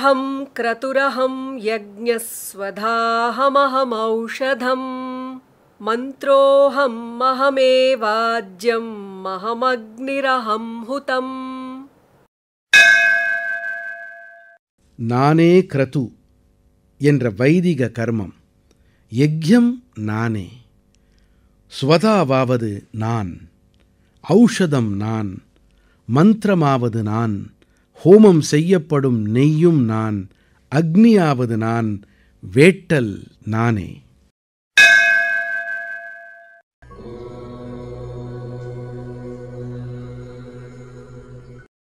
अहं क्रतुरहं यज्ञस्वधाहमहमौषधम् मन्त्रोऽहम् अहमेवाज्यम् अहमग्निरहं हुतम् நானே கிரது என்ற வைதிக கர்மம் யஜ்யம் நானே ஸ்வதாவாவது நான் ஔஷதம் நான் மந்திரமாவது நான் ஹோமம் செய்யப்படும் நெய்யும் நான் அக்னியாவது நான் வேட்டல் நானே